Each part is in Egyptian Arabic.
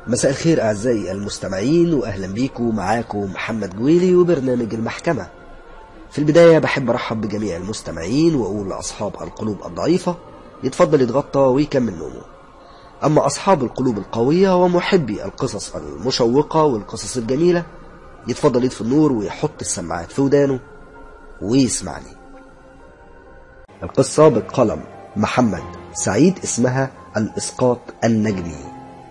مساء الخير أعزائي المستمعين وأهلا بيكم معاكم محمد جويلي وبرنامج المحكمة في البداية بحب أرحب بجميع المستمعين وأقول لأصحاب القلوب الضعيفة يتفضل يتغطى ويكمل نومه أما أصحاب القلوب القوية ومحبي القصص المشوقة والقصص الجميلة يتفضل يطفي النور ويحط السماعات في ودانه ويسمعني القصة بقلم محمد سعيد اسمها الإسقاط النجمي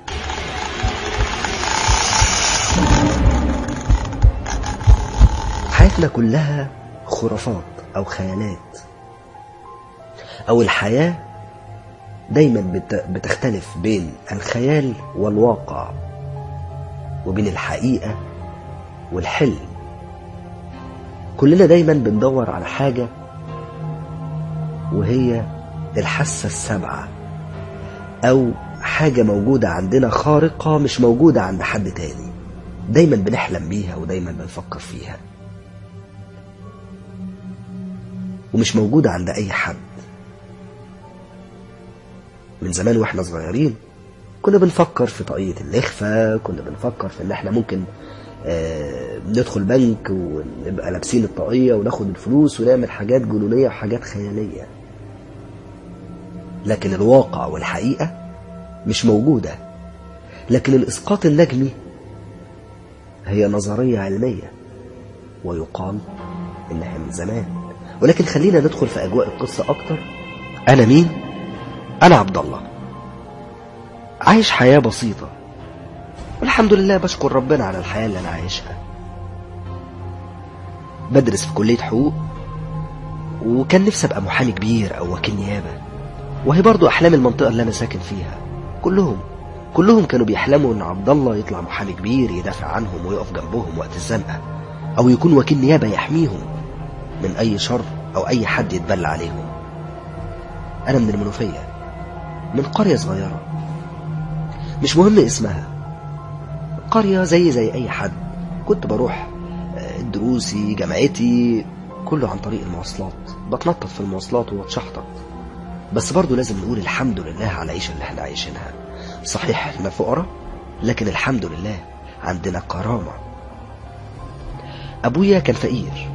حياتنا كلها خرافات أو خيالات أو الحياة دايما بت- بتختلف بين الخيال والواقع وبين الحقيقة والحلم كلنا دايما بندور على حاجة وهي الحاسة السابعة أو حاجة موجودة عندنا خارقة مش موجودة عند حد تاني دايما بنحلم بيها ودايما بنفكر فيها ومش موجودة عند أي حد من زمان واحنا صغيرين كنا بنفكر في طاقية الإخفاء كنا بنفكر في إن احنا ممكن آه، ندخل بنك ونبقى لابسين الطاقية وناخد الفلوس ونعمل حاجات جنونية وحاجات خيالية لكن الواقع والحقيقة مش موجودة لكن الإسقاط النجمي هي نظرية علمية ويقال إنها من زمان ولكن خلينا ندخل في أجواء القصة أكتر أنا مين؟ أنا عبد الله عايش حياة بسيطة والحمد لله بشكر ربنا على الحياة اللي أنا عايشها بدرس في كلية حقوق وكان نفسي أبقى محامي كبير أو وكيل نيابة وهي برضو أحلام المنطقة اللي أنا ساكن فيها كلهم كلهم كانوا بيحلموا إن عبد الله يطلع محامي كبير يدافع عنهم ويقف جنبهم وقت الزنقة أو يكون وكيل نيابة يحميهم من أي شر أو أي حد يتبلى عليهم أنا من المنوفية من قرية صغيرة مش مهم اسمها قرية زي زي أي حد كنت بروح آه، دروسي جامعتي كله عن طريق المواصلات بتنطط في المواصلات واتشحطط بس برضو لازم نقول الحمد لله على العيشة اللي احنا عايشينها صحيح احنا فقراء لكن الحمد لله عندنا كرامة أبويا كان فقير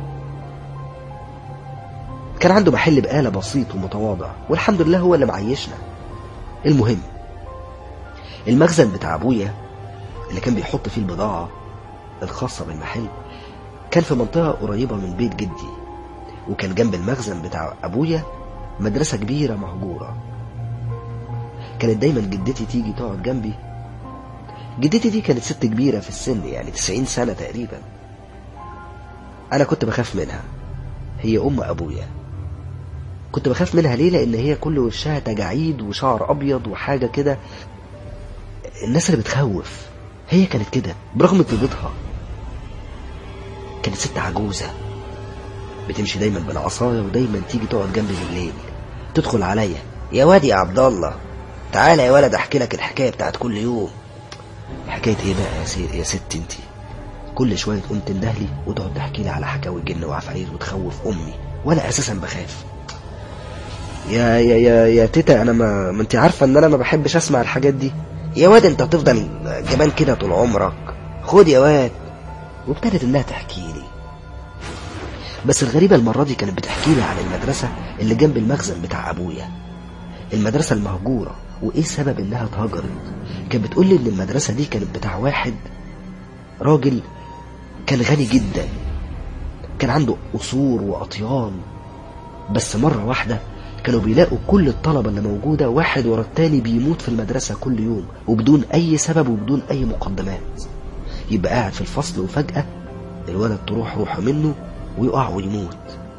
كان عنده محل بقالة بسيط ومتواضع والحمد لله هو اللي معيشنا المهم المخزن بتاع أبويا اللي كان بيحط فيه البضاعة الخاصة بالمحل كان في منطقة قريبة من بيت جدي وكان جنب المخزن بتاع أبويا مدرسة كبيرة مهجورة كانت دايما جدتي تيجي تقعد جنبي جدتي دي كانت ست كبيرة في السن يعني 90 سنة تقريبا أنا كنت بخاف منها هي أم أبويا كنت بخاف منها ليه لأن هي كل وشها تجاعيد وشعر أبيض وحاجة كده الناس اللي بتخوف هي كانت كده برغم طيبتها كانت ست عجوزة بتمشي دايما بالعصاية ودايما تيجي تقعد جنبي بالليل تدخل عليا يا واد يا عبد الله تعالى يا ولد احكي لك الحكاية بتاعت كل يوم حكاية ايه بقى يا, سي... يا ست انتي كل شوية تقوم تندهلي وتقعد تحكي لي على حكاوي جن وعفاريت وتخوف امي وانا اساسا بخاف يا يا يا يا تيتا انا ما, ما انت عارفه ان انا ما بحبش اسمع الحاجات دي يا واد انت هتفضل جبان كده طول عمرك خد يا واد وابتدت انها تحكي لي بس الغريبة المرة دي كانت بتحكي لي عن المدرسة اللي جنب المخزن بتاع أبويا المدرسة المهجورة وإيه سبب إنها اتهجرت كانت بتقول لي إن المدرسة دي كانت بتاع واحد راجل كان غني جدا كان عنده قصور وأطيان بس مرة واحدة كانوا بيلاقوا كل الطلبة اللي موجودة واحد ورا التاني بيموت في المدرسة كل يوم وبدون أي سبب وبدون أي مقدمات يبقى قاعد في الفصل وفجأة الولد تروح روحه منه ويقع ويموت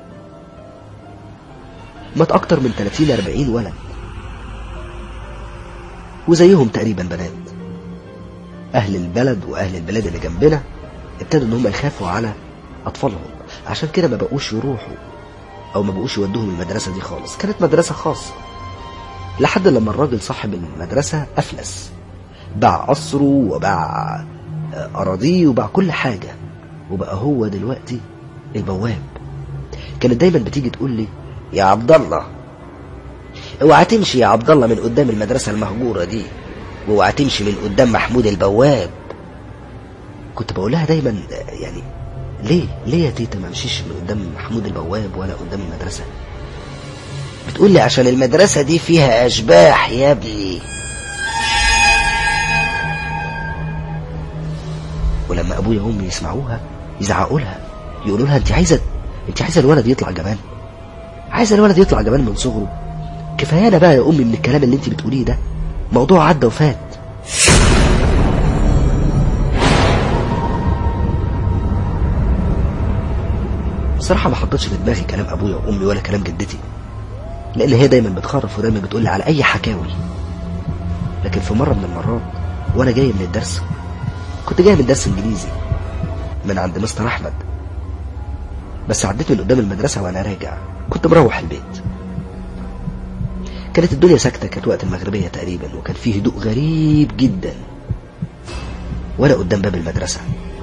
مات أكتر من 30 40 ولد وزيهم تقريبا بنات أهل البلد وأهل البلاد اللي جنبنا ابتدوا إن هم يخافوا على أطفالهم عشان كده ما بقوش يروحوا أو ما بقوش يودوهم المدرسة دي خالص كانت مدرسة خاصة لحد لما الراجل صاحب المدرسة أفلس باع قصره وباع آه، أراضيه وباع كل حاجة وبقى هو دلوقتي البواب كانت دايما بتيجي تقول لي يا عبد الله اوعى تمشي يا عبد الله من قدام المدرسة المهجورة دي واوعى تمشي من قدام محمود البواب كنت بقول لها دايما يعني ليه ليه يا تيتا ما امشيش من قدام محمود البواب ولا قدام المدرسة بتقول لي عشان المدرسة دي فيها أشباح يا ابني ولما أبويا وأمي يسمعوها يزعقوا لها يقولوا لها أنت عايزة أنت عايزة الولد يطلع جبان عايزة الولد يطلع جبان من صغره كفايانا بقى يا أمي من الكلام اللي أنت بتقوليه ده موضوع عدى وفات بصراحة ما حطيتش في دماغي كلام أبويا وأمي ولا كلام جدتي لأن هي دايما بتخرف ودايما بتقول لي على أي حكاوي لكن في مرة من المرات وأنا جاي من الدرس كنت جاي من درس إنجليزي من عند مستر أحمد بس عديت من قدام المدرسة وأنا راجع كنت مروح البيت كانت الدنيا ساكتة كانت وقت المغربية تقريبا وكان فيه هدوء غريب جدا وأنا قدام باب المدرسة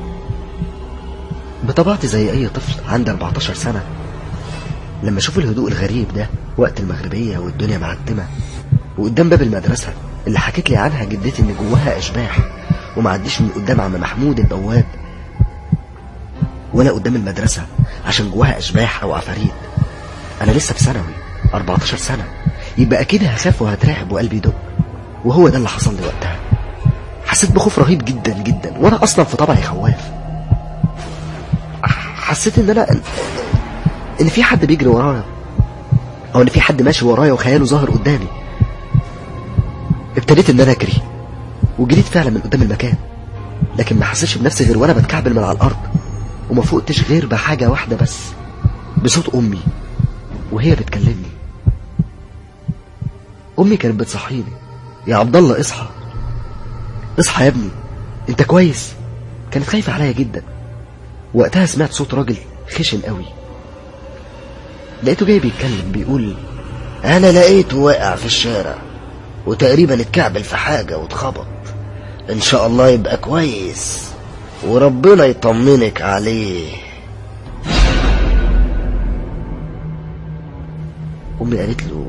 بطبيعتي زي أي طفل عندي 14 سنة لما أشوف الهدوء الغريب ده وقت المغربية والدنيا معتمة وقدام باب المدرسة اللي حكيت لي عنها جدتي إن جواها أشباح وما عديش من قدام عم محمود البواب ولا قدام المدرسة عشان جواها أشباح أو عفاريت أنا لسه في ثانوي 14 سنة يبقى أكيد هخاف وهترعب وقلبي يدق وهو ده اللي حصل لي وقتها حسيت بخوف رهيب جدا جدا وأنا أصلا في طبعي خواف حسيت ان انا ان في حد بيجري ورايا او ان في حد ماشي ورايا وخياله ظاهر قدامي ابتديت ان انا اجري وجريت فعلا من قدام المكان لكن ما حسيتش بنفسي غير وانا بتكعبل من على الارض وما فوقتش غير بحاجه واحده بس بصوت امي وهي بتكلمني امي كانت بتصحيني يا عبد الله اصحى اصحى يا ابني انت كويس كانت خايفه عليا جدا وقتها سمعت صوت راجل خشن قوي لقيته جاي بيتكلم بيقول انا لقيته واقع في الشارع وتقريبا اتكعبل في حاجة واتخبط ان شاء الله يبقى كويس وربنا يطمنك عليه امي قالت له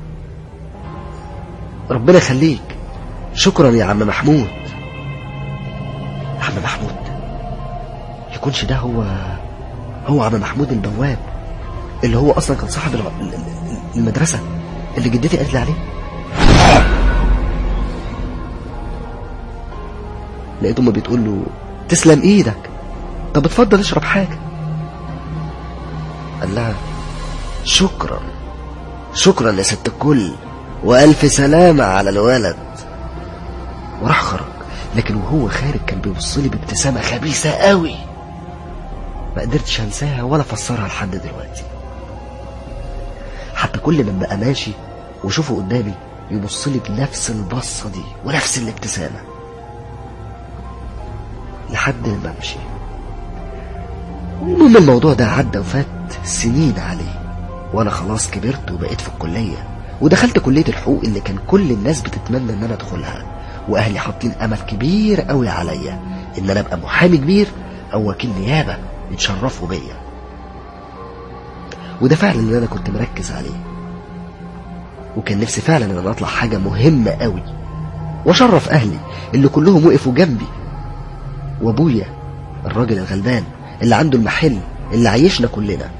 ربنا يخليك شكرا يا عم محمود عم محمود يكونش ده هو هو عم محمود البواب اللي هو اصلا كان صاحب المدرسة اللي جدتي قالت لي عليه لقيت امي بتقول له تسلم ايدك طب اتفضل اشرب حاجة قال لها شكرا شكرا يا ست الكل والف سلامة على الولد وراح خرج لكن وهو خارج كان بيبص لي بابتسامة خبيثة قوي ما قدرتش انساها ولا افسرها لحد دلوقتي حتى كل ما بقى ماشي واشوفه قدامي يبص لي بنفس البصه دي ونفس الابتسامه لحد ما امشي المهم الموضوع ده عدى وفات سنين عليه وانا خلاص كبرت وبقيت في الكليه ودخلت كليه الحقوق اللي كان كل الناس بتتمنى ان انا ادخلها واهلي حاطين امل كبير قوي عليا ان انا ابقى محامي كبير او وكيل نيابه يتشرفوا بيا وده فعلا اللي انا كنت مركز عليه وكان نفسي فعلا ان انا اطلع حاجه مهمه قوي واشرف اهلي اللي كلهم وقفوا جنبي وابويا الراجل الغلبان اللي عنده المحل اللي عايشنا كلنا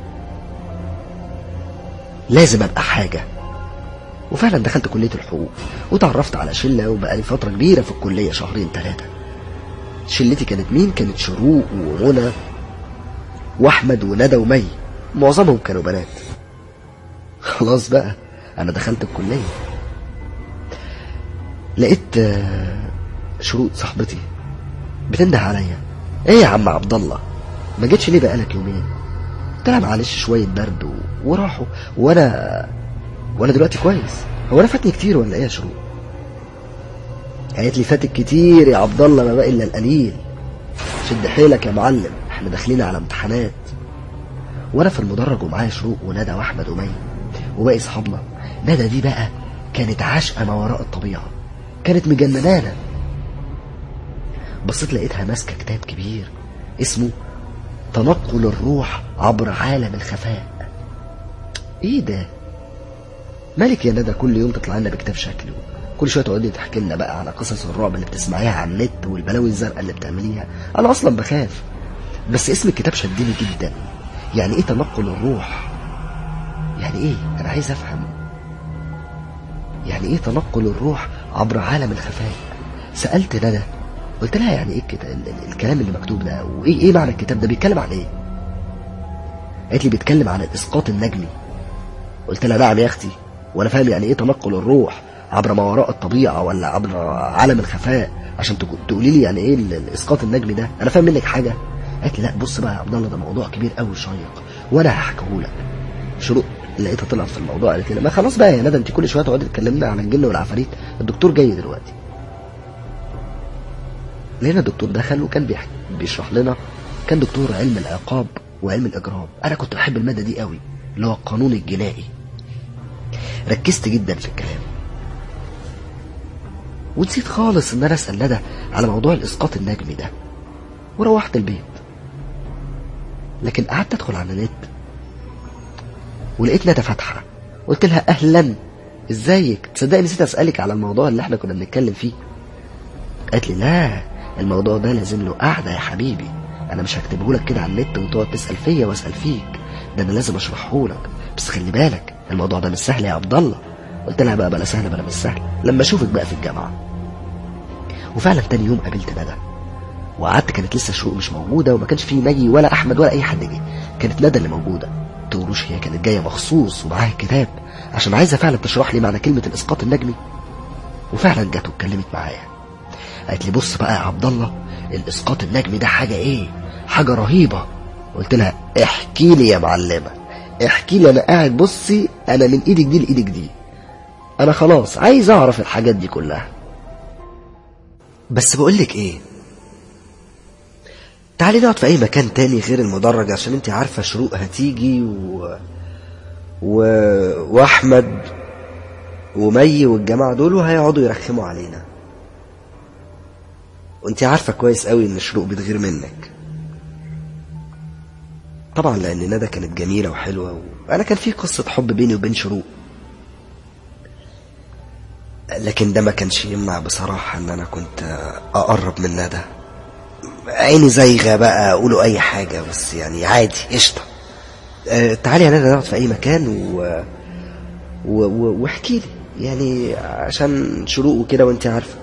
لازم ابقى حاجه وفعلا دخلت كليه الحقوق وتعرفت على شله وبقالي فتره كبيره في الكليه شهرين ثلاثه شلتي كانت مين كانت شروق ومنى واحمد وندى ومي معظمهم كانوا بنات خلاص بقى انا دخلت الكليه لقيت شروق صاحبتي بتنده عليا ايه يا عم عبد الله ما جيتش ليه بقالك يومين قلت لها معلش شويه برد و... وراحوا وانا وانا دلوقتي كويس هو انا فاتني كتير ولا ايه يا شروق قالت لي فاتك كتير يا عبد الله ما بقى الا القليل شد حيلك يا معلم احنا داخلين على امتحانات وانا في المدرج ومعايا شروق وندى واحمد ومي وباقي اصحابنا ندى دي بقى كانت عاشقه ما وراء الطبيعه كانت مجننانا بصيت لقيتها ماسكه كتاب كبير اسمه تنقل الروح عبر عالم الخفاء ايه ده مالك يا ندى كل يوم تطلع لنا بكتاب شكله كل شويه تقعدي تحكي لنا بقى على قصص الرعب اللي بتسمعيها على النت والبلاوي الزرقاء اللي بتعمليها انا اصلا بخاف بس اسم الكتاب شدني جدا يعني ايه تنقل الروح يعني ايه انا عايز افهم يعني ايه تنقل الروح عبر عالم الخفاء سالت ندى قلت لها يعني ايه الكتاب ال- ال- الكلام اللي مكتوب ده وايه ايه معنى الكتاب ده بيتكلم عن ايه قالت لي بيتكلم عن الاسقاط النجمي قلت لها نعم يا اختي وانا فاهم يعني ايه تنقل الروح عبر ما وراء الطبيعه ولا عبر عالم الخفاء عشان تك- تقولي لي يعني ايه ال- الاسقاط النجمي ده انا فاهم منك حاجه قالت لي لا بص بقى يا عبد الله ده موضوع كبير قوي شيق وانا هحكيه لك شروق لقيتها طلعت في الموضوع قالت لي ما خلاص بقى يا ندى انت كل شويه تقعدي تكلمنا عن الجن والعفاريت الدكتور جاي دلوقتي لقينا الدكتور دخل وكان بيحكي بيشرح لنا كان دكتور علم العقاب وعلم الاجرام انا كنت بحب الماده دي قوي اللي هو القانون الجنائي ركزت جدا في الكلام ونسيت خالص ان انا اسال ندى على موضوع الاسقاط النجمي ده وروحت البيت لكن قعدت ادخل على النت ولقيت ندى فاتحه قلت لها اهلا ازيك تصدقني نسيت اسالك على الموضوع اللي احنا كنا بنتكلم فيه قالت لي لا الموضوع ده لازم له قعده يا حبيبي انا مش هكتبه لك كده على النت وتقعد تسال فيا واسال فيك ده انا لازم اشرحه لك بس خلي بالك الموضوع ده مش سهل يا عبد الله قلت لها بقى بلا سهل بلا مش سهل لما اشوفك بقى في الجامعه وفعلا تاني يوم قابلت ندى وقعدت كانت لسه شروق مش موجوده وما كانش فيه نجي ولا احمد ولا اي حد جه كانت ندى اللي موجوده تقولوش هي كانت جايه مخصوص ومعاها الكتاب عشان عايزه فعلا تشرح لي معنى كلمه الاسقاط النجمي وفعلا جت واتكلمت معايا قالت لي بص بقى يا عبد الله الاسقاط النجمي ده حاجه ايه حاجه رهيبه قلت لها احكي لي يا معلمه احكي لي انا قاعد بصي انا من ايدك دي لايدك دي انا خلاص عايز اعرف الحاجات دي كلها بس بقول لك ايه تعالي نقعد في اي مكان تاني غير المدرج عشان انت عارفه شروق هتيجي و... و... واحمد ومي والجماعه دول وهيقعدوا يرخموا علينا وانت عارفه كويس قوي ان شروق بتغير منك طبعا لان ندى كانت جميله وحلوه وانا كان في قصه حب بيني وبين شروق لكن ده ما كانش يمنع بصراحه ان انا كنت اقرب من ندى عيني زايغه بقى اقولوا اي حاجه بس يعني عادي قشطه أه تعالي يا ندى نقعد في اي مكان و... و... و... واحكي لي يعني عشان شروق وكده وانت عارفه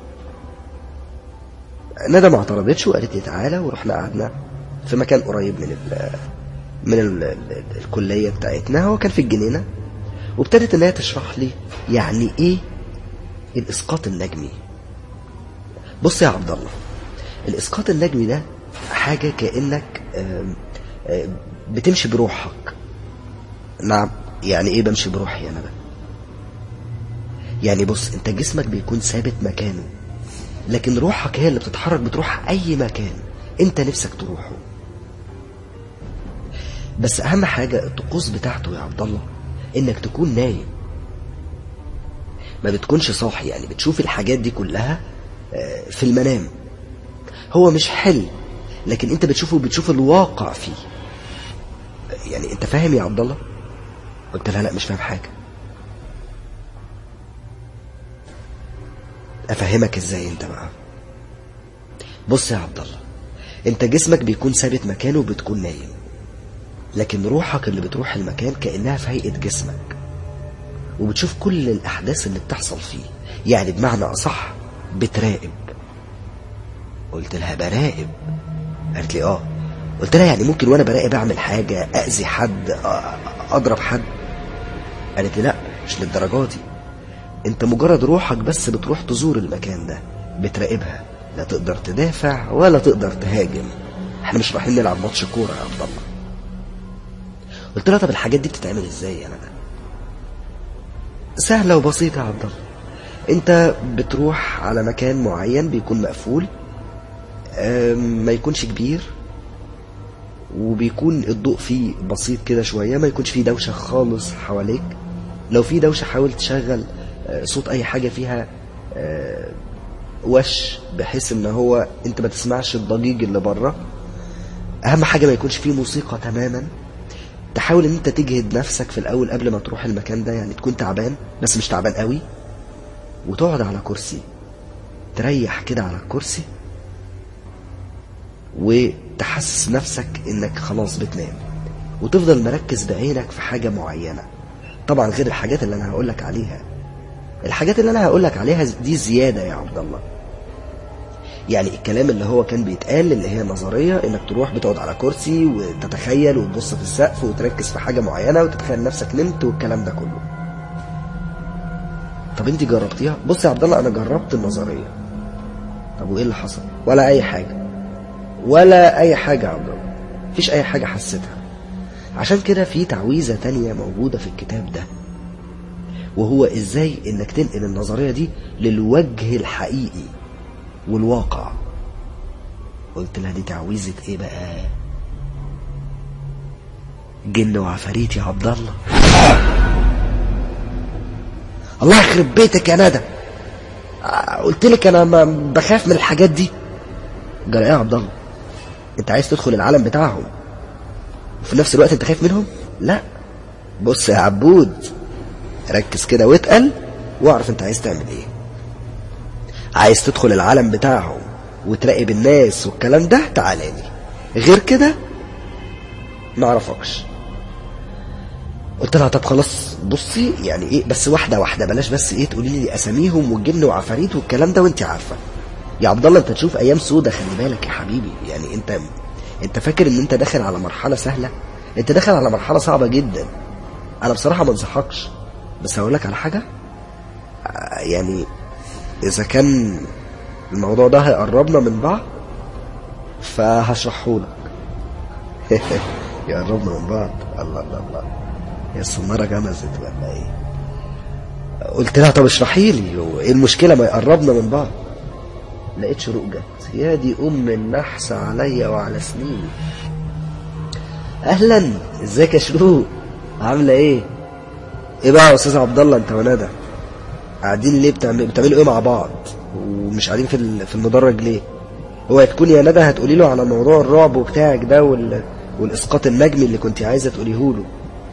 ندى ما اعترضتش وقالت لي تعالى ورحنا قعدنا في مكان قريب من ال من ال ال الكليه بتاعتنا هو كان في الجنينه وابتدت ان هي تشرح لي يعني ايه الاسقاط النجمي بص يا عبد الله الاسقاط النجمي ده حاجه كانك آم، آم، بتمشي بروحك نعم يعني ايه بمشي بروحي انا بقى يعني بص انت جسمك بيكون ثابت مكانه لكن روحك هي اللي بتتحرك بتروح اي مكان انت نفسك تروحه بس اهم حاجه الطقوس بتاعته يا عبد الله انك تكون نايم ما بتكونش صاحي يعني بتشوف الحاجات دي كلها آه، في المنام هو مش حلم لكن انت بتشوفه بتشوف الواقع فيه يعني انت فاهم يا عبد الله قلت لها لا مش فاهم حاجه افهمك ازاي انت بقى بص يا عبد الله انت جسمك بيكون ثابت مكانه وبتكون نايم لكن روحك اللي بتروح المكان كانها في هيئه جسمك وبتشوف كل الاحداث اللي بتحصل فيه يعني بمعنى اصح بتراقب قلت لها براقب قالت لي اه قلت لها يعني ممكن وانا براقب اعمل حاجه اذي حد أ- اضرب حد قالت لي لا مش للدرجه دي انت مجرد روحك بس بتروح تزور المكان ده بتراقبها لا تقدر تدافع ولا تقدر تهاجم احنا مش رايحين نلعب ماتش كوره يا عبد الله قلت لها طب الحاجات دي بتتعمل ازاي يا ندى سهله وبسيطه يا عبد الله انت بتروح على مكان معين بيكون مقفول أم، ما يكونش كبير وبيكون الضوء فيه بسيط كده شوية ما يكونش فيه دوشة خالص حواليك لو في دوشة حاول تشغل آه، صوت أي حاجة فيها آه، وش بحيث ان هو انت ما تسمعش الضجيج اللي بره اهم حاجة ما يكونش فيه موسيقى تماما تحاول ان انت تجهد نفسك في الاول قبل ما تروح المكان ده يعني تكون تعبان بس مش تعبان قوي وتقعد على كرسي تريح كده على الكرسي وتحسس نفسك انك خلاص بتنام وتفضل مركز بعينك في حاجة معينة طبعا غير الحاجات اللي انا هقولك عليها الحاجات اللي انا هقولك عليها دي زيادة يا عبد الله يعني الكلام اللي هو كان بيتقال اللي هي نظرية انك تروح بتقعد على كرسي وتتخيل وتبص في السقف وتركز في حاجة معينة وتتخيل نفسك نمت والكلام ده كله طب انت جربتيها بص يا عبد الله انا جربت النظرية طب وايه اللي حصل ولا اي حاجة ولا اي حاجة يا عبد الله مفيش اي حاجة حسيتها عشان كده في تعويذة تانية موجودة في الكتاب ده وهو ازاي انك تنقل النظرية دي للوجه الحقيقي والواقع قلت لها دي تعويذة ايه بقى جن وعفاريت يا عبد الله الله يخرب بيتك يا ندى قلت لك انا ما بخاف من الحاجات دي قال ايه يا عبد الله انت عايز تدخل العالم بتاعهم وفي نفس الوقت انت خايف منهم لا بص يا عبود ركز كده واتقل واعرف انت عايز تعمل ايه عايز تدخل العالم بتاعهم وتراقب الناس والكلام ده تعالى لي غير كده ما اعرفكش قلت لها طب خلاص بصي يعني ايه بس واحده واحده بلاش بس ايه تقولي لي اساميهم والجن وعفاريت والكلام ده وانت عارفه يا عبد الله انت تشوف ايام سودة خلي بالك يا حبيبي يعني انت انت فاكر ان انت داخل على مرحله سهله انت داخل على مرحله صعبه جدا انا بصراحه ما انصحكش بس هقول لك على حاجه آه، يعني اذا كان الموضوع ده هيقربنا من بعض فهشرحه لك يقربنا من بعض الله الله الله يا السمارة جمزت ولا ايه قلت لها طب اشرحي لي هو ايه المشكلة ما يقربنا من بعض لقيت شروق جت يا دي ام النحس عليا وعلى سنيني اهلا ازيك يا شروق عامله ايه ايه بقى يا استاذ عبد الله انت وندى قاعدين ليه بتعمل بتعملوا ايه مع بعض ومش قاعدين في ال- في المدرج ليه هو تكون يا ندى هتقولي له على موضوع الرعب بتاعك ده وال... والاسقاط النجمي اللي كنت عايزه تقوليه له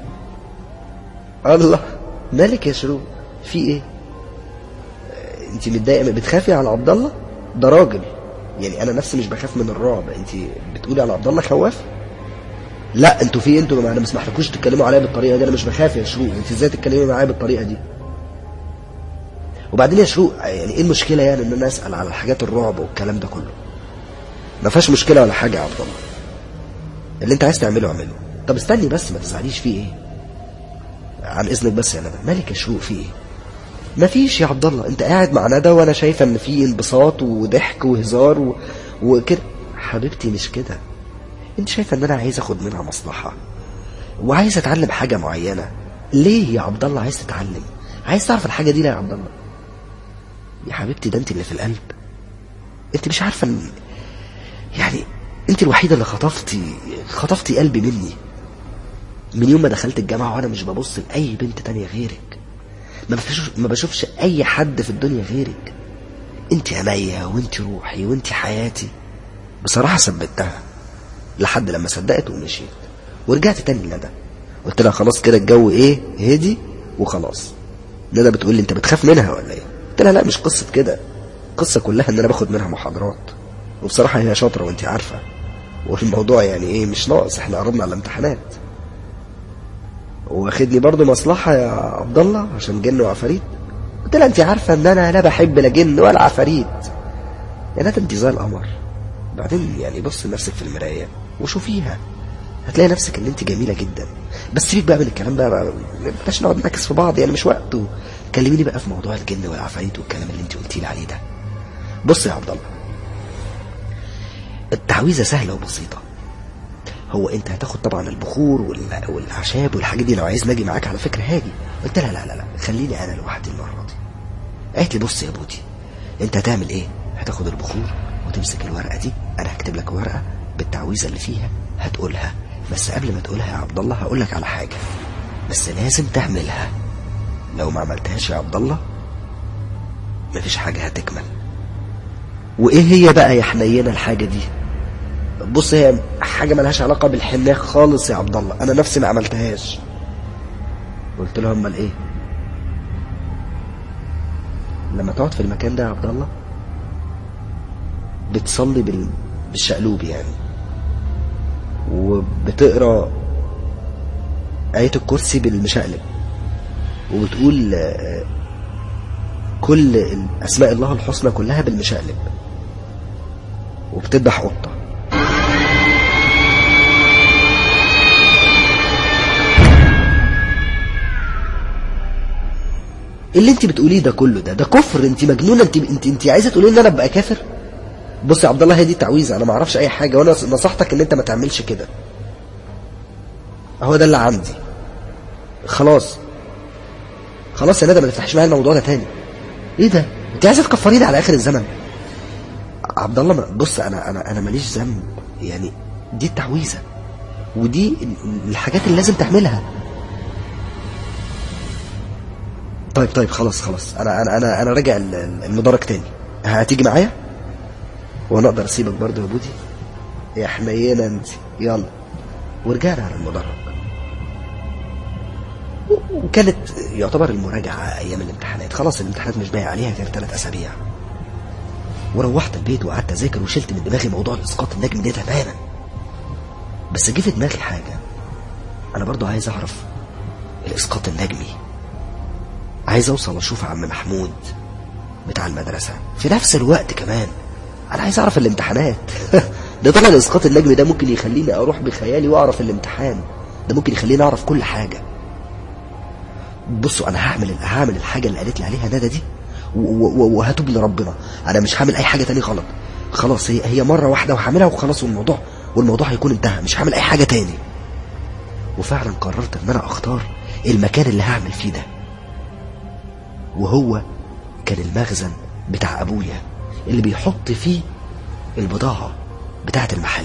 الله مالك يا شروق في ايه آه، انت متضايقه بتخافي على عبد الله ده راجل يعني انا نفسي مش بخاف من الرعب انت بتقولي على عبد الله خواف لا انتوا في انتوا ما انا ما اسمحلكوش تتكلموا عليا بالطريقه دي انا مش بخاف يا شروق انت ازاي تتكلمي معايا بالطريقه دي وبعدين يا شروق يعني ايه المشكله يعني ان انا اسال على حاجات الرعب والكلام ده كله ما فيهاش مشكله ولا حاجه يا عبد الله اللي انت عايز تعمله اعمله طب استني بس ما تزعليش فيه ايه عن اذنك بس يا ندى مالك يا شروق في ايه مفيش يا عبد الله انت قاعد مع ندى وانا شايفه ان في انبساط وضحك وهزار و... وكده حبيبتي مش كده انت شايفه ان انا عايز اخد منها مصلحه وعايز اتعلم حاجه معينه ليه يا عبد الله عايز تتعلم عايز تعرف الحاجه دي ليه يا عبد الله يا حبيبتي ده انت اللي في القلب انت مش عارفه ان يعني انت الوحيده اللي خطفتي خطفتي قلبي مني من يوم ما دخلت الجامعه وانا مش ببص لاي بنت تانية غيرك ما بشوفش ما بشوفش اي حد في الدنيا غيرك انت عينيا وانت روحي وانت حياتي بصراحه ثبتها لحد لما صدقت ومشيت ورجعت تاني لندى قلت لها خلاص كده الجو ايه هدي وخلاص ندى بتقول لي انت بتخاف منها ولا ايه قلت لها لا مش قصه كده القصه كلها ان انا باخد منها محاضرات وبصراحه هي شاطره وانت عارفه والموضوع يعني ايه مش ناقص احنا قربنا على الامتحانات واخدني برضو مصلحة يا عبد الله عشان جن وعفاريت قلت لها انت عارفة ان انا لا بحب لا جن ولا عفاريت يا ندى انت زي القمر بعدين يعني بص لنفسك في المراية وشوفيها هتلاقي نفسك ان انت جميلة جدا بس سيبك بقى من الكلام ده بقى بلاش نقعد نعكس في بعض يعني مش وقته كلميني بقى في موضوع الجن والعفاريت والكلام اللي انت قلتي لي عليه ده بص يا عبد الله التعويذة سهلة وبسيطة هو انت هتاخد طبعا البخور وال- والاعشاب والحاجات دي لو عايز ناجي معاك على فكره هاجي قلت لها لا لا لا خليني انا لوحدي المره دي قالت لي بص يا بودي انت هتعمل ايه هتاخد البخور وتمسك الورقه دي انا هكتب لك ورقه بالتعويذه اللي فيها هتقولها بس قبل ما تقولها يا عبد الله هقول لك على حاجه بس لازم تعملها لو ما عملتهاش يا عبد الله مفيش حاجه هتكمل وايه هي بقى يا حنينه الحاجه دي بص هي حاجه ملهاش علاقه بالحناء خالص يا عبد الله انا نفسي ما عملتهاش قلت له امال ايه لما تقعد في المكان ده يا عبد الله بتصلي بال... بالشقلوب يعني وبتقرا آية الكرسي بالمشقلب وبتقول آه، كل أسماء الله الحسنى كلها بالمشقلب وبتذبح قطة إيه اللي انت بتقوليه ده كله ده ده كفر انت مجنونه انت انت انت عايزه تقولي ان انا ابقى كافر بص يا عبد الله هي دي تعويذه انا ما اعرفش اي حاجه وانا نصحتك ان انت ما تعملش كده هو ده اللي عندي خلاص خلاص يا ندى ما تفتحش معايا الموضوع ده تاني ايه ده انت عايزه تكفريني على اخر الزمن عبد الله ما- بص انا انا انا ماليش ذنب يعني دي التعويذه ودي ال- الحاجات اللي لازم تعملها طيب طيب خلاص خلاص انا انا انا انا راجع ال- ال- المدرج تاني هتيجي معايا وانا اقدر اسيبك برضه يا بودي يا حنينه انت يلا ورجعنا على المدرج وكانت يعتبر المراجعة أيام الامتحانات خلاص الامتحانات مش باقي عليها غير ثلاث أسابيع وروحت البيت وقعدت أذاكر وشلت من دماغي موضوع الإسقاط النجمي ده تماما بس جه في دماغي حاجة أنا برضو عايز أعرف الإسقاط النجمي عايز أوصل أشوف عم محمود بتاع المدرسة في نفس الوقت كمان أنا عايز أعرف الامتحانات ده طبعا الإسقاط النجمي ده ممكن يخليني أروح بخيالي وأعرف الامتحان ده ممكن يخليني أعرف كل حاجة بصوا انا هعمل هعمل الحاجه اللي قالت لي عليها ندى دي و- و- وهتوب لربنا انا مش هعمل اي حاجه تاني غلط خلاص هي هي مره واحده وهعملها وخلاص والموضوع والموضوع هيكون انتهى مش هعمل اي حاجه تاني وفعلا قررت ان انا اختار المكان اللي هعمل فيه ده وهو كان المخزن بتاع ابويا اللي بيحط فيه البضاعه بتاعه المحل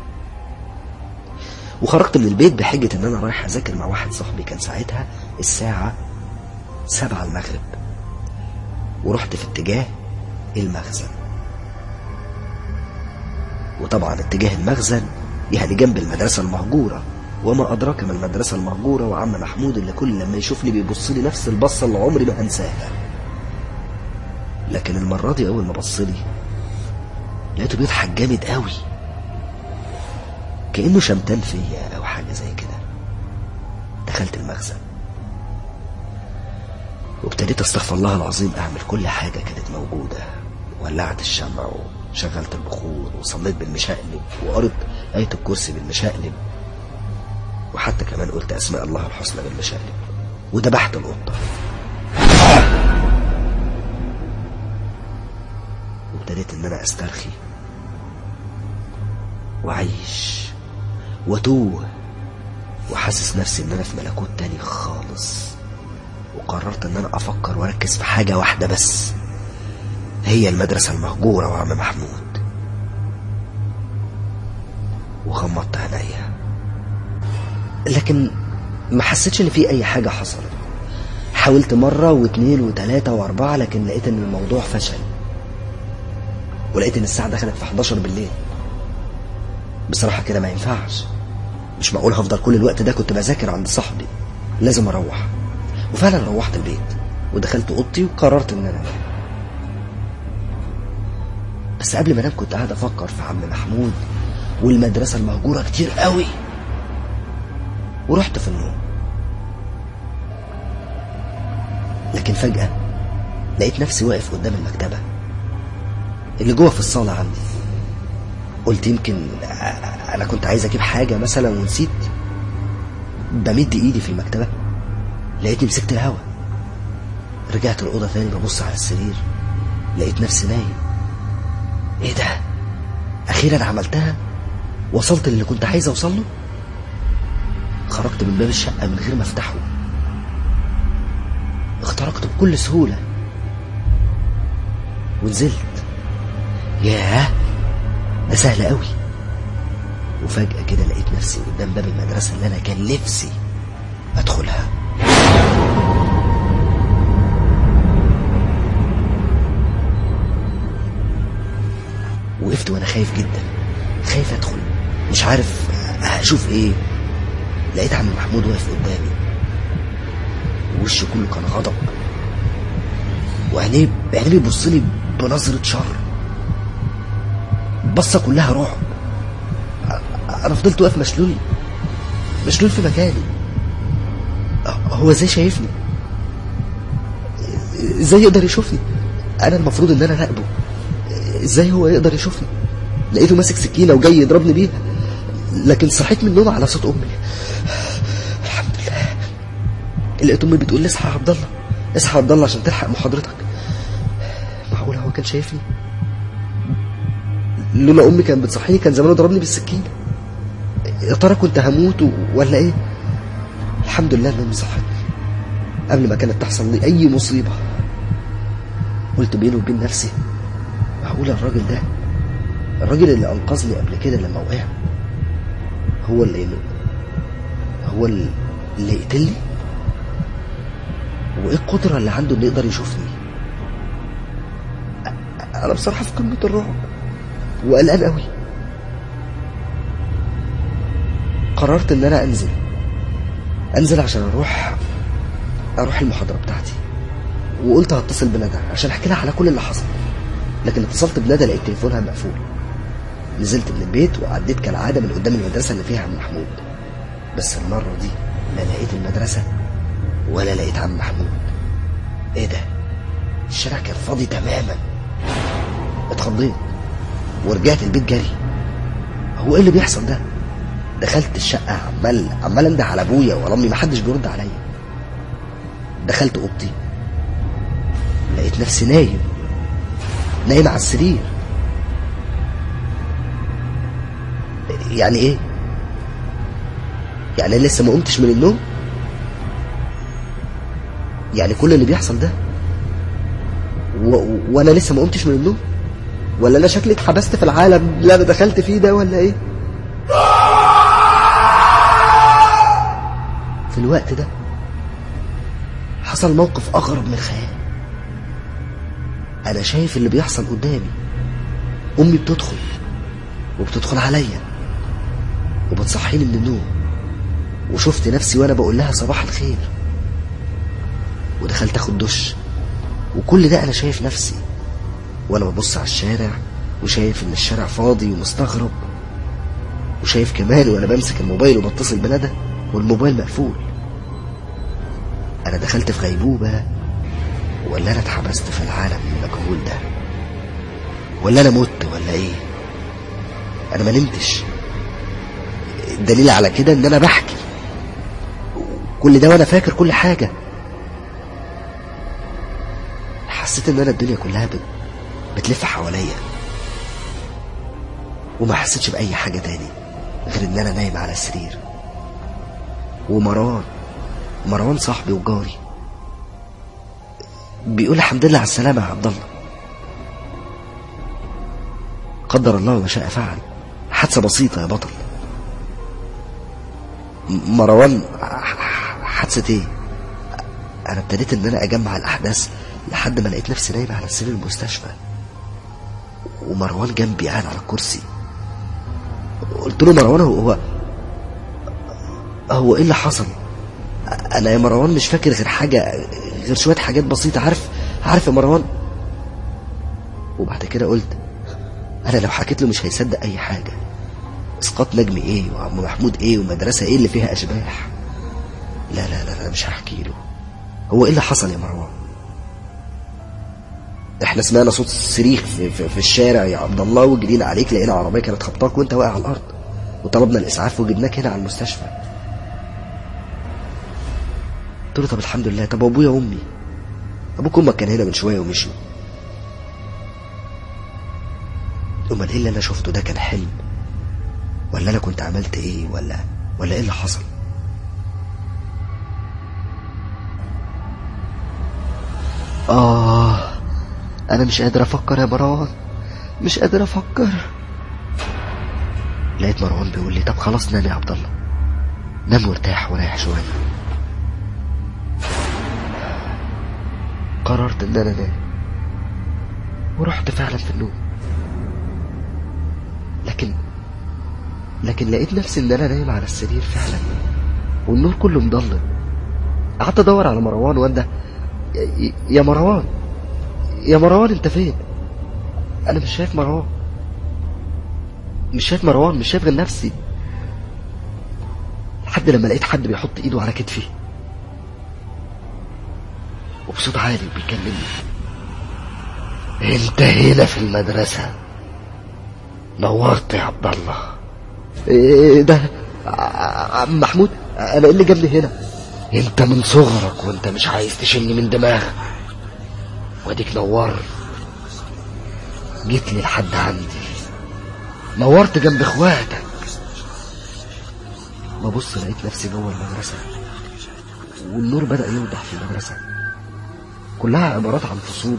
وخرجت من البيت بحجة ان انا رايح اذاكر مع واحد صاحبي كان ساعتها الساعة سبعة المغرب ورحت في اتجاه المخزن وطبعا اتجاه المخزن يعني جنب المدرسة المهجورة وما أدراك ما المدرسة المهجورة وعم محمود اللي كل لما يشوفني بيبص لي نفس البصة اللي عمري ما هنساها لكن المرة دي أول ما بص لي لقيته بيضحك جامد قوي كأنه شمتان فيا أو حاجة زي كده دخلت المخزن وابتديت استغفر الله العظيم أعمل كل حاجة كانت موجودة ولعت الشمع وشغلت البخور وصليت بالمشقلب وقريت آية الكرسي بالمشقلب وحتى كمان قلت أسماء الله الحسنى بالمشقلب وذبحت القطة وابتديت إن أنا أسترخي وعيش وتوه وحاسس نفسي ان انا في ملكوت تاني خالص وقررت ان انا افكر واركز في حاجة واحدة بس هي المدرسة المهجورة وعم محمود وغمضت عينيا لكن ما حسيتش ان في اي حاجة حصلت حاولت مرة واثنين وثلاثة واربعة لكن لقيت ان الموضوع فشل ولقيت ان الساعة دخلت في 11 بالليل بصراحة كده ما ينفعش مش معقول هفضل كل الوقت ده كنت بذاكر عند صاحبي لازم اروح وفعلا روحت البيت ودخلت اوضتي وقررت ان انا انام بس قبل ما انام كنت قاعد افكر في عم محمود والمدرسة المهجورة كتير قوي ورحت في النوم لكن فجأة لقيت نفسي واقف قدام المكتبة اللي جوه في الصالة عندي قلت يمكن انا كنت عايز اجيب حاجه مثلا ونسيت بمد ايدي في المكتبه لقيتني مسكت الهوا رجعت الاوضه تاني ببص على السرير لقيت نفسي نايم ايه ده اخيرا عملتها وصلت للي كنت عايز اوصل له خرجت من باب الشقه من غير ما افتحه اخترقته بكل سهوله ونزلت ياه ده سهل قوي وفجأة كده لقيت نفسي قدام باب المدرسة اللي أنا كان نفسي أدخلها وقفت وأنا خايف جدا خايف أدخل مش عارف هشوف إيه لقيت عم محمود واقف قدامي وشه كله كان غضب وعينيه عينيه بيبص لي بنظرة شر بصة كلها رعب انا فضلت واقف مشلول مشلول في مكاني هو ازاي شايفني ازاي يقدر يشوفني انا المفروض ان انا راقبه ازاي هو يقدر يشوفني لقيته ماسك سكينه وجاي يضربني بيها لكن صحيت من النوم على صوت امي الحمد لله لقيت امي بتقول لي اصحى يا عبد الله اصحى يا عبد الله عشان تلحق محاضرتك معقول هو كان شايفني لولا امي كانت بتصحيني كان زمانه ضربني بالسكينه يا ترى كنت هموت ولا ايه الحمد لله ان امي صحتني قبل ما كانت تحصل لي اي مصيبه قلت بيني وبين نفسي معقول الراجل ده الراجل اللي انقذني قبل كده لما وقع هو اللي هو اللي يقتلني وايه القدره اللي عنده انه يقدر يشوفني انا بصراحه في قمه الرعب وقلقان قوي قررت ان انا انزل انزل عشان اروح اروح المحاضره بتاعتي وقلت هتصل بندى عشان احكي لها على كل اللي حصل لكن اتصلت بندى لقيت تليفونها مقفول نزلت من البيت وعديت كالعاده من قدام المدرسه اللي فيها عم محمود بس المره دي لا لقيت المدرسه ولا لقيت عم محمود ايه ده الشارع كان فاضي تماما اتخضيت ورجعت البيت جري هو ايه اللي بيحصل ده دخلت الشقة عمال عمال انده على ابويا ولا امي محدش بيرد عليا دخلت اوضتي لقيت نفسي نايم نايم على السرير يعني ايه يعني لسه ما قمتش من النوم يعني كل اللي بيحصل ده و... وانا لسه ما قمتش من النوم ولا انا شكلي اتحبست في العالم اللي انا دخلت فيه ده ولا ايه في الوقت ده حصل موقف اغرب من الخيال انا شايف اللي بيحصل قدامي امي بتدخل وبتدخل عليا وبتصحيني من النوم وشفت نفسي وانا بقول لها صباح الخير ودخلت اخد دش وكل ده انا شايف نفسي وانا ببص على الشارع وشايف ان الشارع فاضي ومستغرب وشايف كمان وانا بمسك الموبايل وبتصل بندى والموبايل مقفول انا دخلت في غيبوبة ولا انا اتحبست في العالم المجهول ده ولا انا مت ولا ايه انا ما نمتش الدليل على كده ان انا بحكي كل ده وانا فاكر كل حاجة حسيت ان انا الدنيا كلها بت... بتلف حواليا وما حسيتش بأي حاجة تاني غير ان انا نايم على السرير ومروان مروان صاحبي وجاري بيقول الحمد لله على السلامة يا عبد الله قدر الله ما شاء فعل حادثة بسيطة يا بطل مروان حادثة ايه انا ابتديت ان انا اجمع الاحداث لحد ما لقيت نفسي نايم على سرير المستشفى ومروان جنبي قاعد على الكرسي قلت له مروان هو هو ايه اللي حصل انا يا مروان مش فاكر غير حاجة غير شوية حاجات بسيطة عارف عارف يا مروان وبعد كده قلت انا لو حكيت له مش هيصدق اي حاجة اسقاط نجمي ايه وعم محمود ايه ومدرسة ايه اللي فيها اشباح لا لا لا, لا مش هحكي له هو ايه اللي حصل يا مروان احنا سمعنا صوت صريخ في, في, في الشارع يا عبد الله وجرينا عليك لقينا عربيه كانت خبطاك وانت واقع على الارض وطلبنا الاسعاف وجبناك هنا على المستشفى قلت له طب الحمد لله طب ابويا وامي ابوك وامك كان هنا من شويه ومشوا امال ايه اللي انا شفته ده كان حلم ولا انا كنت عملت ايه ولا ولا ايه اللي حصل اه انا مش قادر افكر يا مروان مش قادر افكر لقيت مروان بيقول لي طب خلاص نام يا عبد الله نام وارتاح وريح شويه قررت ان انا انام ورحت فعلا في النوم لكن لكن لقيت نفسي ان انا نايم على السرير فعلا والنور كله مضلم قعدت ادور على مروان وانده يا مروان يا مروان انت فين انا مش شايف مروان مش شايف مروان مش شايف غير نفسي لحد لما لقيت حد بيحط ايده على كتفي وبصوت عالي وبيكلمني انت هنا في المدرسة نورت يا عبد الله ايه ده ع- عم محمود انا ايه اللي جابني هنا انت من صغرك وانت مش عايز تشيلني من دماغك واديك نورت جيت لي لحد عندي نورت جنب اخواتك ببص لقيت نفسي جوه المدرسة والنور بدأ يوضح في المدرسة كلها عبارات عن فصول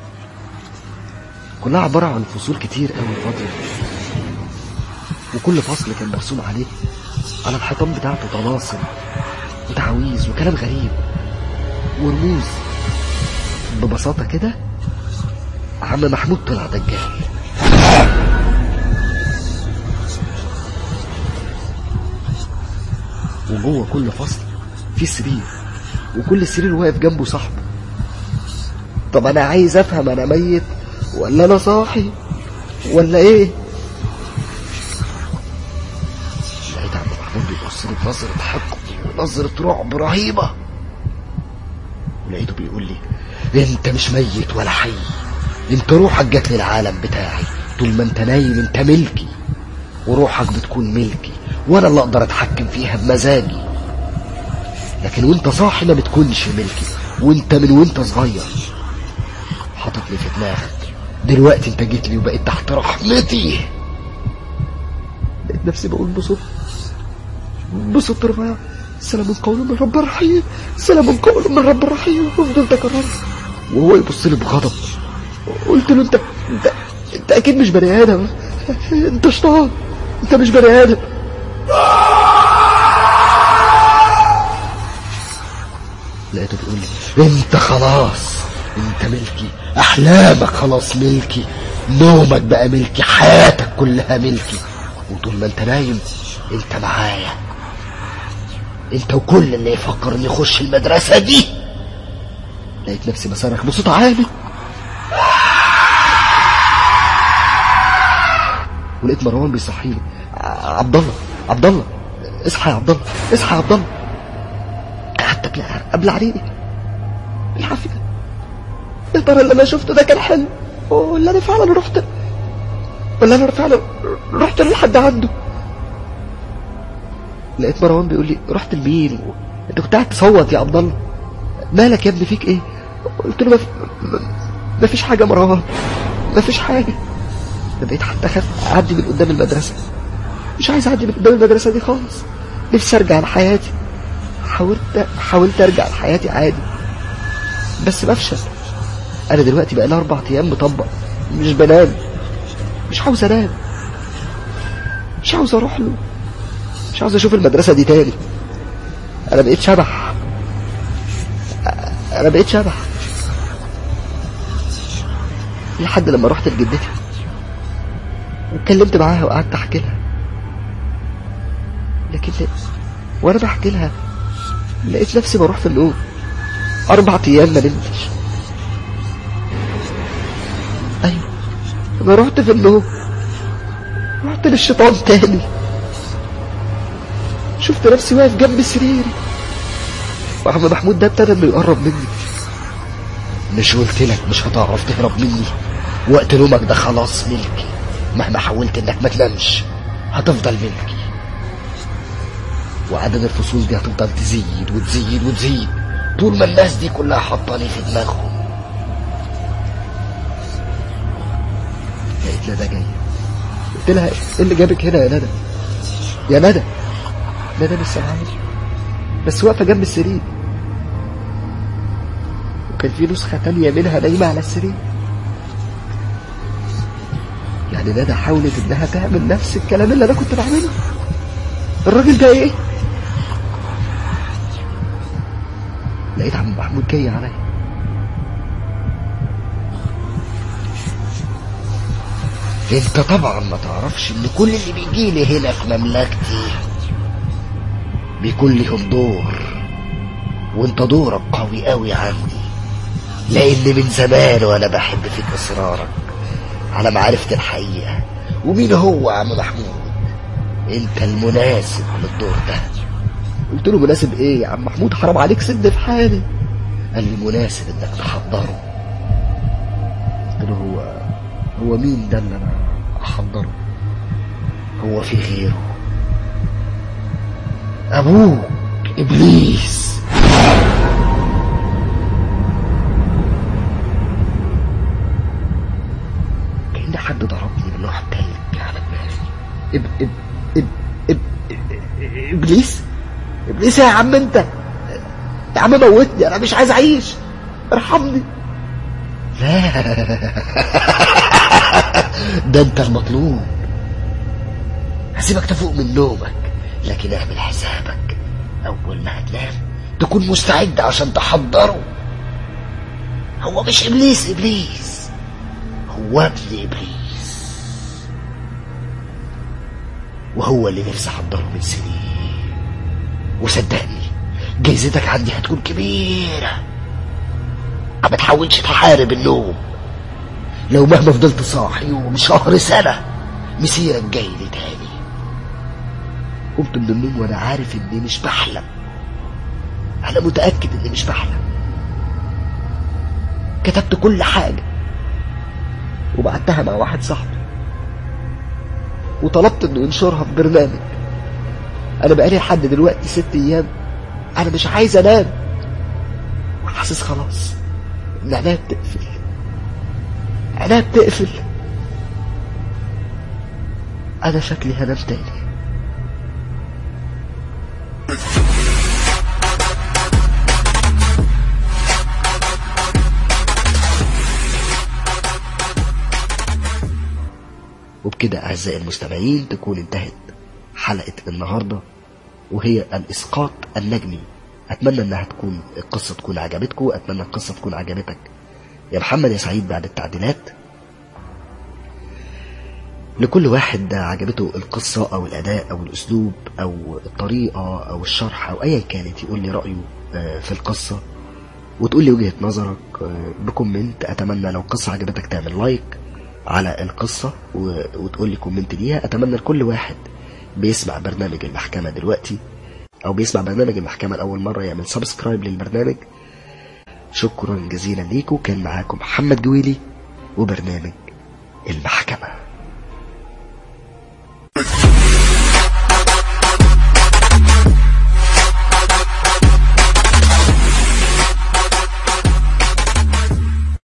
كلها عبارة عن فصول كتير قوي فاضية وكل فصل كان مرسوم عليه على الحيطان بتاعته طلاسم وتعاويذ وكلام غريب ورموز ببساطة كده عم محمود طلع دجال وجوه كل فصل في سرير وكل سرير واقف جنبه صاحبه طب انا عايز افهم انا ميت ولا انا صاحي ولا ايه لقيت عم محمود بيبص لي بنظرة حقد ونظرة رعب رهيبة ولقيته بيقول لي انت مش ميت ولا حي انت روحك جت للعالم بتاعي طول ما انت نايم انت ملكي وروحك بتكون ملكي وانا اللي اقدر اتحكم فيها بمزاجي لكن وانت صاحي ما بتكونش ملكي وانت من وانت صغير حاطط لي في دماغك دلوقتي انت جيت لي وبقيت تحت رحمتي لقيت نفسي بقول بصوت بصوت رفيع سلام قول من رب رحيم سلام قول من رب رحيم وفضلت اكررها وهو يبص لي بغضب قلت له انت انت انت اكيد مش بني ادم انت شيطان انت مش بني ادم لقيته بيقول لي انت خلاص انت ملكي احلامك خلاص ملكي نومك بقى ملكي حياتك كلها ملكي وطول ما انت نايم انت معايا انت وكل اللي يفكر انه يخش المدرسة دي لقيت نفسي بصرخ بصوت عالي ولقيت مروان بيصحيني ع- عبد الله عبد الله اصحى يا عبد الله اصحى يا عبد الله قعدت ابلع ابلع عليه بالعافيه يا ترى اللي انا شفته ده كان حلم ولا انا فعلا رحت ولا انا فعلا رحت لحد عنده لقيت مروان بيقول لي رحت لمين انت كنت قاعد تصوت يا عبد الله مالك يا ابني فيك ايه قلت له ما, في... ما فيش حاجه يا مروان ما فيش حاجه انا بقيت حتى اخاف اعدي من قدام المدرسه مش عايز اعدي من قدام المدرسه دي خالص نفسي ارجع لحياتي حاولت حاولت ارجع لحياتي عادي بس بفشل انا دلوقتي بقى لي اربع ايام مطبق مش بنام مش عاوز انام مش عاوز اروح له مش عاوز اشوف المدرسه دي تاني انا بقيت شبح انا بقيت شبح لحد لما رحت لجدتي واتكلمت معاها وقعدت احكي لها لكن وانا بحكي لها لقيت نفسي بروح في النوم اربع ايام ما نمتش ايوه انا رحت في النوم رحت للشيطان تاني شفت نفسي واقف جنب سريري وعم محمود ده ابتدى انه يقرب مني مش قلت لك مش هتعرف تهرب مني وقت نومك ده خلاص ملكي مهما حاولت انك ما تنامش هتفضل ملكي وعدد الفصول دي هتفضل تزيد وتزيد وتزيد طول ما الناس دي كلها حاطاني في دماغهم لقيت ندى جاية قلت لها ايه اللي جابك هنا يا ندى يا ندى ندى مش سامعاني بس واقفة جنب السرير وكان في نسخة تانية منها نايمة على السرير يعني ندى حاولت انها تعمل نفس الكلام اللي انا كنت بعمله الراجل ده ايه لقيت عم محمود جاي عليا انت طبعا ما تعرفش ان كل اللي بيجي لي هنا في مملكتي بيكون ليهم دور وانت دورك قوي قوي عندي لان من زمان وانا بحب فيك اصرارك على معرفة الحقيقة ومين هو يا عم محمود انت المناسب للدور ده قلت له مناسب ايه يا عم محمود حرام عليك سد في حالي قال لي مناسب انك تحضره قلت له هو هو مين ده اللي انا احضره هو في غيره ابوك ابليس كأن حد ضربني بلوح تلج على دماغي إب إب إب إب إب ابليس ابليس يا عم انت يا عم موتني انا مش عايز اعيش ارحمني لا ده انت المطلوب هسيبك تفوق من نومك لكن اعمل حسابك اول ما هتنام تكون مستعد عشان تحضره هو مش ابليس ابليس هو ابن ابليس وهو اللي نفسي احضره من سنين وصدقني جايزتك عندي هتكون كبيرة ما تحاولش تحارب النوم لو مهما فضلت صاحي وشهر سنة مسيرك جاي لي تاني قمت من النوم وانا عارف اني مش بحلم انا متأكد اني مش بحلم كتبت كل حاجة وبعتها مع واحد صاحبي وطلبت انه ينشرها في برنامج انا بقالي لحد دلوقتي ست ايام انا مش عايز انام وحاسس خلاص ان عينيا بتقفل عينيا بتقفل انا شكلي هنام تاني وبكده أعزائي المستمعين تكون انتهت حلقة النهاردة وهي الإسقاط النجمي أتمنى أنها تكون القصة تكون عجبتكم أتمنى القصة تكون عجبتك يا محمد يا سعيد بعد التعديلات لكل واحد عجبته القصة أو الأداء أو الأسلوب أو الطريقة أو الشرح أو أيا كانت يقول لي رأيه في القصة وتقول لي وجهة نظرك بكومنت أتمنى لو القصة عجبتك تعمل لايك على القصة وتقول لي كومنت ليها أتمنى لكل واحد بيسمع برنامج المحكمة دلوقتي أو بيسمع برنامج المحكمة لأول مرة يعمل سبسكرايب للبرنامج شكرا جزيلا ليكم كان معاكم محمد جويلي وبرنامج المحكمة